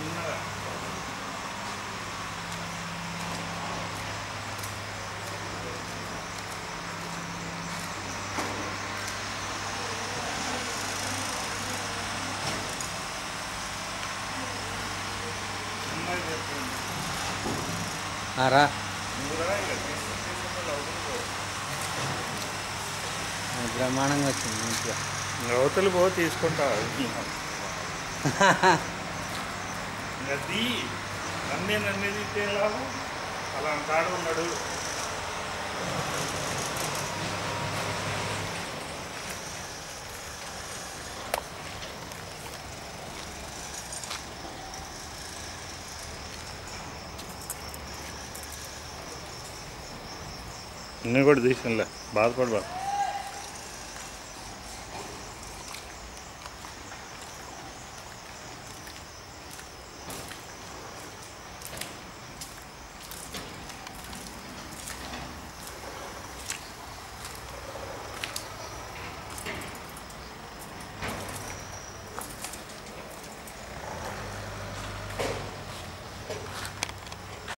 చిన్నగా చిన్నగా చెప్పింది రా నువ్వు రా ఇక తీసుకుని తీసుకుని లోపలికి పో. బ్రహ్మాండంగా వచ్చింది మంచిగా అవతలి పో తీసుకుంటా నది నన్నే నన్నే తీస్తే లాభం అలా కాడు ఉన్నాడు నేను కూడా తీసినలే బాధపడబా